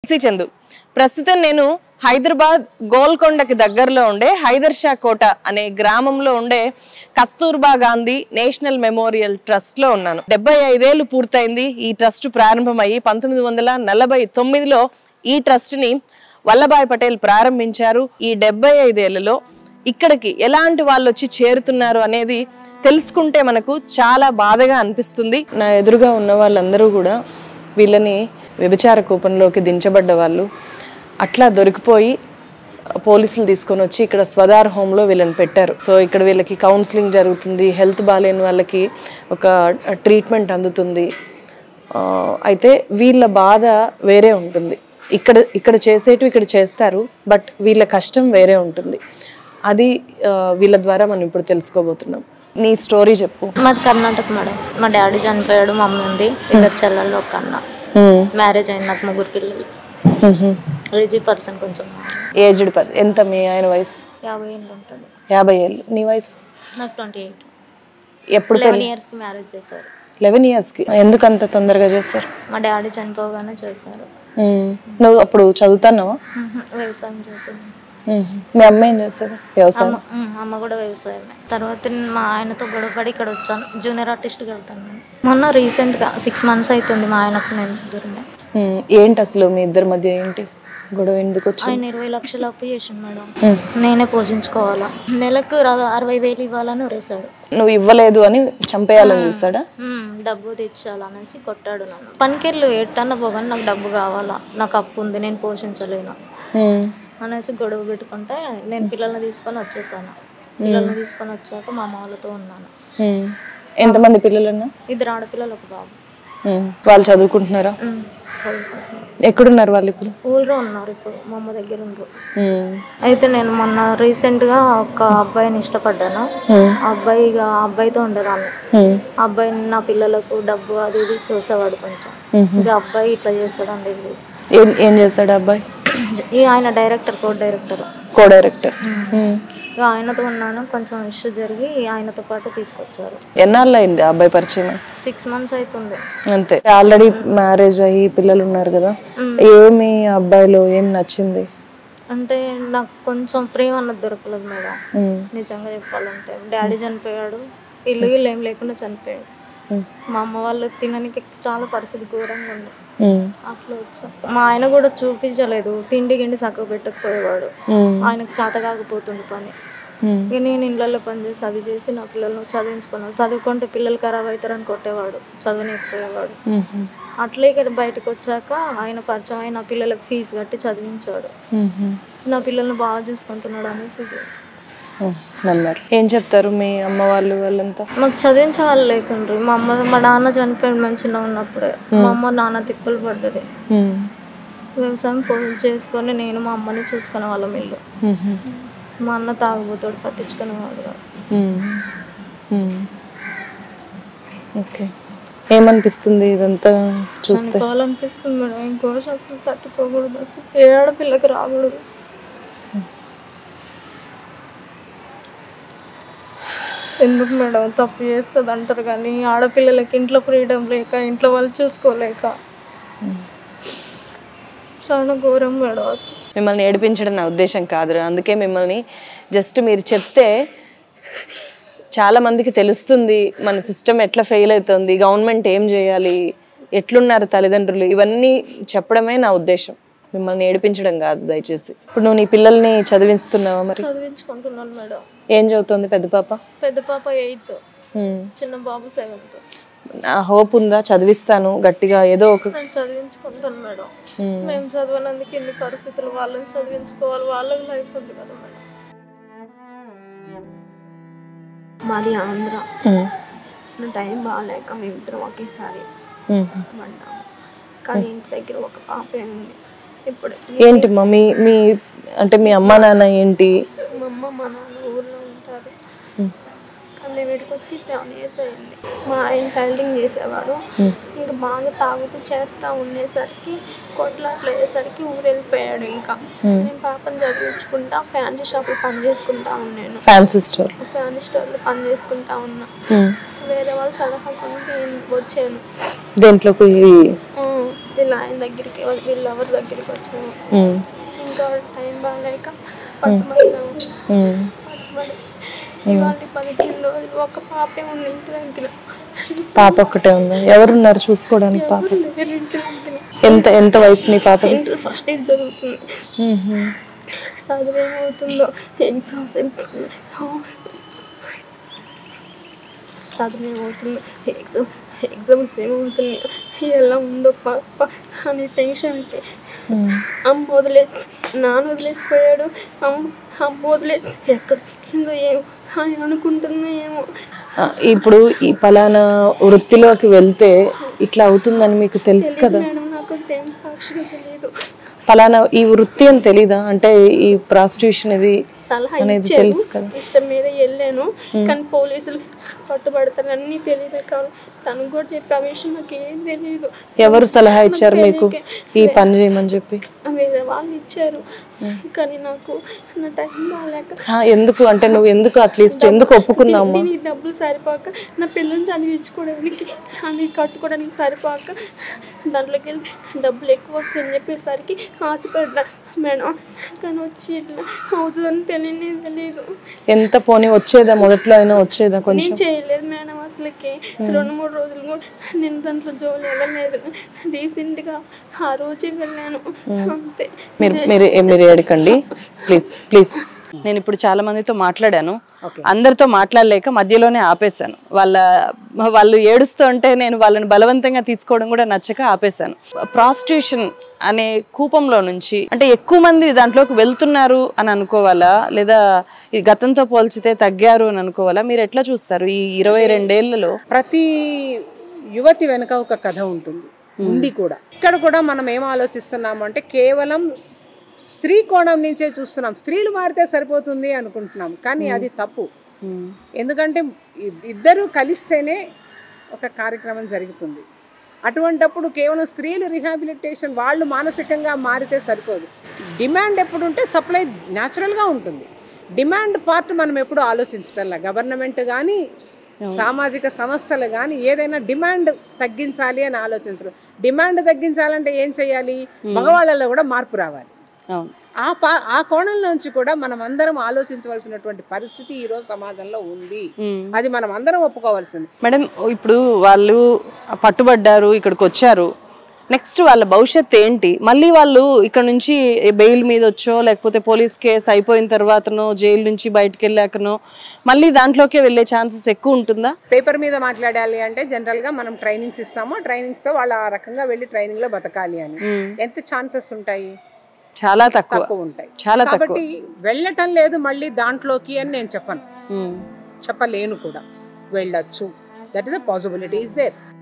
C Chandu ప్రస్తుతం నేను హైదరాబాద్ గోల్కొండకి దగ్గరలో ఉండే హైదర్ షా కోట అనే గ్రామంలో ఉండే Kasturba Gandhi national memorial trust లో ఉన్నాను డెబ్బై ఐదేళ్లు పూర్తయింది ఈ ట్రస్ట్ ప్రారంభమయ్యి పంతొమ్మిది వందల నలభై తొమ్మిదిలో ఈ ట్రస్ట్ ని వల్లభాయ్ పటేల్ ప్రారంభించారు ఈ డెబ్బై ఐదేళ్లలో ఇక్కడికి ఎలాంటి వాళ్ళు వచ్చి చేరుతున్నారు అనేది తెలుసుకుంటే మనకు చాలా బాధగా అనిపిస్తుంది నా ఎదురుగా ఉన్న వాళ్ళందరూ కూడా వీళ్ళని వ్యభిచార కూపంలోకి దించబడ్డ వాళ్ళు అట్లా దొరికిపోయి పోలీసులు తీసుకొని వచ్చి ఇక్కడ స్వదార్ హోమ్లో వీళ్ళని పెట్టారు సో ఇక్కడ వీళ్ళకి కౌన్సిలింగ్ జరుగుతుంది హెల్త్ బాగాలేని వాళ్ళకి ఒక ట్రీట్మెంట్ అందుతుంది ఆ, అయితే వీళ్ళ బాధ వేరే ఉంటుంది ఇక్కడ ఇక్కడ చేసేటివి ఇక్కడ చేస్తారు బట్ వీళ్ళ కష్టం వేరే ఉంటుంది అది ఆ, వీళ్ళ ద్వారా మనం ఇప్పుడు తెలుసుకోబోతున్నాం నీ స్టోరీ చెప్పు మాది కర్ణాటక మేడం మా డాడీ చనిపోయాడు మమ్మీ ఉంది ఇద్దరు చెల్లెళ్ళు ఒక అన్న మ్యారేజ్ అయింది నాకు ముగ్గురు పిల్లలు ఏజీ పర్సన్ కొంచెం ఏజ్డ్ పర్ ఎంత మీ ఆయన వయసు యాభై ఏళ్ళు ఉంటుంది యాభై ఏళ్ళు నీ వయసు నాకు ట్వంటీ ఎయిట్ ఎప్పుడు లెవెన్ ఇయర్స్కి మ్యారేజ్ చేశారు లెవెన్ ఇయర్స్కి ఎందుకు అంత తొందరగా చేశారు మా డాడీ చనిపోగానే చేశారు మ్మ్. నువ్వు అప్పుడు చదువుతున్నావా మ్మ్. వ్యవసాయం చేసేది మ్మ్. మీ అమ్మ ఏం చేస్తుంది వ్యవసాయం అమ్మ మ్మ్. అమ్మ కూడా వ్యవసాయమే తర్వాత నేను మా ఆయనతో గొడవపడి ఇక్కడ వచ్చాను జూనియర్ ఆర్టిస్ట్కి వెళ్తాను నేను మొన్న రీసెంట్గా సిక్స్ మంత్స్ అవుతుంది మా ఆయనకు నేను దూరమే మ్మ్. ఏంటి అసలు మీ ఇద్దరి మధ్య ఏంటి గొడవ ఎందుకు వచ్చింది ఆయన ఇరవై లక్షలు అప్పు చేసిండు మేడం నేనే పోషించుకోవాలా నెలకు రా- అరవై వేలు ఇవ్వాలని ఉరేశాడు నువ్వు ఇవ్వలేదు అని చంపేయాలని చూసాడా మ్మ్, డబ్బు తెచ్చాలనేసి కొట్టాడు నన్ను పనికెళ్ళు ఎట్టన్న పోగానే నాకు డబ్బు కావాలా నాకు అప్పు ఉంది నేను పోషించలేను మ్మ్. అనేసి గొడవ పెట్టుకుంటే నేను పిల్లల్ని తీసుకొని వచ్చేసాను పిల్లల్ని తీసుకొని వచ్చాక మా అమ్మ వాళ్ళతో ఉన్నాను మ్మ్. ఎంతమంది పిల్లలున్నా ఇద్దరు ఆడపిల్లలు ఒక బాబు మ్మ్. వాళ్ళు చదువుకుంటున్నారా మ్మ్, చదువుకుంటున్నారు ఎక్కడున్నారు వాళ్ళు ఇప్పుడు ఊళ్ళో ఉన్నారు ఇప్పుడు మా అమ్మ దగ్గర ఉండరు మ్మ్. అయితే నేను మొన్న రీసెంట్గా ఒక అబ్బాయిని ఇష్టపడ్డాను మ్మ్. ఆ అబ్బాయి ఇక ఆ అబ్బాయితో ఉండేదాన్ని మ్మ్. ఆ అబ్బాయి నా పిల్లలకు డబ్బు అది ఇది చూసేవాడు కొంచెం మ్మ్. ఇక అబ్బాయి ఇట్లా చేస్తాడండి ఇది ఏం ఏం చేస్తాడు అబ్బాయి ఈ ఆయన director co director co director ఇక ఆయనతో ఉన్నాను కొంచెం ఇష్యూ జరిగి ఆయనతో పాటు తీసుకొచ్చారు ఎన్నాళ్ళు అయింది ఆ అబ్బాయి పరిచయం సిక్స్ మంత్స్ అవుతుంది అంతే ఆల్రెడీ మ్యారేజ్ అయ్యి పిల్లలు ఉన్నారు కదా ఏమి ఆ అబ్బాయిలో ఏం నచ్చింది అంటే నాకు కొంచెం ప్రేమ అన్నది దొరకలేదు మేడం మ్మ్. నిజంగా చెప్పాలంటే డాడీ చనిపోయాడు ఇల్లు ఇల్లు ఏం లేకుండా చనిపోయాడు మ్మ్. మా అమ్మ వాళ్ళు తినడానికి చాలా పరిస్థితి ఘోరంగా ఉంది మ్మ్. అట్లా వచ్చా మా ఆయన కూడా చూపించలేదు తిండి గిండి చక్కగా పెట్టకపోయేవాడు మ్మ్. ఆయనకు చేత కాకపోతుండే పని మ్మ్. ఇక నేను ఇళ్ళల్లో పని చేసి అది చేసి నా పిల్లలను చదివించుకున్నాను చదువుకుంటే పిల్లలు ఖరాబ్ అవుతారని కొట్టేవాడు చదవనికపోయేవాడు మ్మ్. అట్లే ఇక్కడ బయటకు వచ్చాక ఆయన పరిచయం అయిన పిల్లలకు ఫీజు కట్టి చదివించాడు మ్మ్. నా పిల్లల్ని బాగా చూసుకుంటున్నాడు అనేసి ఇది. మ్మ్. నమ్మారు ఏం చెప్తారు మీ అమ్మ వాళ్ళు వాళ్ళంతా మాకు చదివించే వాళ్ళు లేకుండ్రు మా అమ్మ మా నాన్న చనిపోయాడు మేము చిన్నగా ఉన్నప్పుడే మా అమ్మ నాన్న తిప్పలు పడ్డది మ్మ్. వ్యవసాయం పో చేసుకొని నేను మా అమ్మని చూసుకునే వాళ్ళం ఇల్లు మ్మ్. మా అన్న తాగుబోతాడు పట్టించుకునేవాడు కాదు. మ్మ్. మ్మ్. ఓకే ఏమనిపిస్తుంది ఇదంతా చూస్తే చనిపోవాలనిపిస్తుంది మేడం ఇంకో అసలు తట్టుకోకూడదు అసలు ఏ ఆడపిల్లకి రాకూడదు ఎందుకు మేడం తప్పు చేస్తుంది అంటారు కానీ ఆడపిల్లలకి ఇంట్లో ఫ్రీడమ్ లేక ఇంట్లో వాళ్ళు చూసుకోలేక చాలా ఘోరం మేడం అసలు మిమ్మల్ని ఏడిపించడం నా ఉద్దేశం కాదురా అందుకే మిమ్మల్ని జస్ట్ మీరు చెప్తే చాలా మందికి తెలుస్తుంది మన సిస్టమ్ ఎట్లా ఫెయిల్ అవుతుంది గవర్నమెంట్ ఏం చేయాలి ఎట్లున్నారు తల్లిదండ్రులు ఇవన్నీ చెప్పడమే నా ఉద్దేశం మిమ్మల్ని ఏడిపించడం కాదు దయచేసి ఇప్పుడు నువ్వు నీ పిల్లల్ని చదివిస్తున్నావా మరి చదివించుకుంటున్నాను మేడం ఏం చదువుతుంది పెద్ద పాప పెద్ద పాప ఎయిత్ హ్మ్. చిన్న బాబు సెవెంత్ నా హోప్ ఉందా చదివిస్తాను గట్టిగా ఏదో ఒక నేను చదివించుకుంటాను మేడం హ్మ్. మేము చదవనందుకు ఇన్ని పరిస్థితులు వాళ్ళని చదివించుకోవాలి వాళ్ళకి లైఫ్ ఉంది కదా మేడం మాది ఆంధ్ర హ్మ్. నా టైం బాగాలేక మేమిద్దరం ఒకేసారి హ్మ్. పడ్డాము కానీ ఇంటి దగ్గర ఒక పాప ఉంది ఇప్పుడు ఏంటి మా మీ మీ అంటే మీ అమ్మా నాన్న ఏంటి మా అమ్మ మా నాన్న ఊర్లో ఉంటారు కానీ నేను వీడికి వచ్చి సెవెన్ ఇయర్స్ అయింది మా ఆయన టైలింగ్ చేసేవాడు ఇంకా బాగా తాగుతూ చేస్తూ ఉండేసరికి కొట్లాట్లు అయ్యేసరికి ఊరు వెళ్ళిపోయాడు ఇంకా నేను పాపని చదివించుకుంటా ఫ్యాన్సీ షాప్లో పని చేసుకుంటా ఉన్నాను ఫ్యాన్సీ స్టోర్ ఫ్యాన్సీ స్టోర్లో పని చేసుకుంటా ఉన్నా వేరే వాళ్ళ సలహా కొని వచ్చాను దేంట్లోకి ఆ, వీళ్ళ ఆయన దగ్గరికి వీళ్ళ ఎవరి దగ్గరికి వచ్చాము ఉమ్, ఇంకా టైం బాగాలేక పట్టుబడ్డాము ఉమ్. పట్టుబడి ఇవాళ పదిహేను రోజులు ఒక పాపే ఉంది ఇంటి దగ్గర పాప ఒక్కటే ఉందా ఎవరున్నారు చూసుకోవడానికి పాప ఎవరు లేరు ఇంటి దగ్గర ఎంత ఎంత వయసు నీ పాపది ఇంటర్ ఫస్ట్ ఇయర్ జరుగుతుంది ఉహు. చదువు ఏమవుతుందో ఎగ్జామ్స్ చదువు ఏమవుతుందో ఎగ్జామ్ ఎగ్జామ్స్ ఏమవుతుంది ఎలా ఉందో పాప అని టెన్షన్కి ఉమ్. అమ్మ వదిలేసి నాన్న వదిలేసిపోయాడు అమ్మ అమ్మ వదిలేసి ఎక్కడ ఉందో ఏమో అని అనుకుంటుందో ఏమో ఆ, ఇప్పుడు ఈ పలానా వృత్తిలోకి వెళ్తే ఇట్లా అవుతుందని మీకు తెలుసు కదా మేడం నాకు దేని సాక్షిగా తెలియదు పలానా ఈ వృత్తి అని తెలీదా అంటే ఈ ప్రాస్టిట్యూషన్ ఇది సలహా అనేది ఇచ్చారు తెలుసు కదా ఇష్టం మీద వెళ్ళాను కానీ పోలీసులు పట్టుబడతారు అన్నీ తెలియదు కాదు తనకు కూడా చెప్పి ఆ విషయం నాకు ఏం తెలియదు ఎవరు సలహా ఇచ్చారు మీకు ఈ పని చేయమని చెప్పి వేరే వాళ్ళు ఇచ్చారు కానీ నాకు నా టైం బాగాలేక ఆ, ఎందుకు అంటే నువ్వు ఎందుకు అట్లీస్ట్ ఎందుకు ఒప్పుకున్నావు తిండి నీకు డబ్బులు సరిపోక నా పిల్లల్ని చదివించుకోవడానికి అని కట్టుకోవడానికి సరిపోక దాంట్లోకి వెళ్ళి డబ్బులు ఎక్కువ వస్తాయని చెప్పేసరికి ఆశపడ్డా మేడం కానీ వచ్చి ఇట్లా అవుతుందని తెలియనే తెలియదు ఎంత పోనీ వచ్చేదా మొదట్లో అయినా వచ్చేదా కొంచెం నేను చేయలేదు మేడం అసలుకి రెండు మూడు రోజులు కూడా నేను దాంట్లో జోలు వెళ్ళలేదు రీసెంట్గా ఆ రోజే వెళ్ళాను అంతే మీరు మీరు మీరు ఏడకండి ప్లీజ్ ప్లీజ్ నేను ఇప్పుడు చాలా మందితో మాట్లాడాను అందరితో మాట్లాడలేక మధ్యలోనే ఆపేశాను వాళ్ళ వాళ్ళు ఏడుస్తూ ఉంటే నేను వాళ్ళని బలవంతంగా తీసుకోవడం కూడా నచ్చక ఆపేశాను ప్రాస్టిట్యూషన్ అనే కూపంలో నుంచి అంటే ఎక్కువ మంది దాంట్లోకి వెళ్తున్నారు అని అనుకోవాలా లేదా ఈ గతంతో పోల్చితే తగ్గారు అని అనుకోవాలా మీరు ఎట్లా చూస్తారు ఈ ఇరవై రెండేళ్లలో ప్రతి యువతి వెనుక ఒక కథ ఉంటుంది ఉంది కూడా ఇక్కడ కూడా మనం ఏం ఆలోచిస్తున్నాము అంటే కేవలం స్త్రీ కోణం నుంచే చూస్తున్నాం స్త్రీలు మారితే సరిపోతుంది అనుకుంటున్నాం కానీ అది తప్పు ఎందుకంటే ఇ- ఇద్దరు కలిస్తేనే ఒక కార్యక్రమం జరుగుతుంది అటువంటప్పుడు కేవలం స్త్రీలు రిహాబిలిటేషన్ వాళ్ళు మానసికంగా మారితే సరిపోదు డిమాండ్ ఎప్పుడు ఉంటే సప్లై న్యాచురల్గా ఉంటుంది డిమాండ్ పార్ట్ మనం ఎప్పుడు ఆలోచించటంలా గవర్నమెంట్ కానీ సామాజిక సంస్థలు కానీ ఏదైనా డిమాండ్ తగ్గించాలి అని ఆలోచించరు డిమాండ్ తగ్గించాలంటే ఏం చేయాలి మగవాళ్ళలో కూడా మార్పు రావాలి అవును ఆ పా ఆ కోణం నుంచి కూడా మనం అందరం ఆలోచించవలసినటువంటి పరిస్థితి ఈ రోజు సమాజంలో ఉంది మ్మ్. అది మనం అందరం ఒప్పుకోవాల్సింది మేడం ఇప్పుడు వాళ్ళు పట్టుబడ్డారు ఇక్కడికి వచ్చారు నెక్స్ట్ వాళ్ళ భవిష్యత్ ఏంటి మళ్ళీ వాళ్ళు ఇక్కడ నుంచి బెయిల్ మీద వచ్చో లేకపోతే పోలీస్ కేసు అయిపోయిన తర్వాతనో జైలు నుంచి బయటకు వెళ్ళాకనో మళ్ళీ దాంట్లోకే వెళ్ళే ఛాన్సెస్ ఎక్కువ ఉంటుందా పేపర్ మీద మాట్లాడాలి అంటే జనరల్ గా మనం ట్రైనింగ్స్ ఇస్తాము ఆ ట్రైనింగ్స్ తో వాళ్ళు ఆ రకంగా వెళ్ళి ట్రైనింగ్ లో బతకాలి అని ఎంత ఛాన్సెస్ ఉంటాయి చాలా తక్కువ తక్కువ ఉంటాయి చాలా తక్కువ కాబట్టి వెళ్ళటం లేదు మళ్ళీ దాంట్లోకి అని నేను చెప్పను ఉమ్. చెప్పలేను కూడా వెళ్ళొచ్చు that is the possibility is there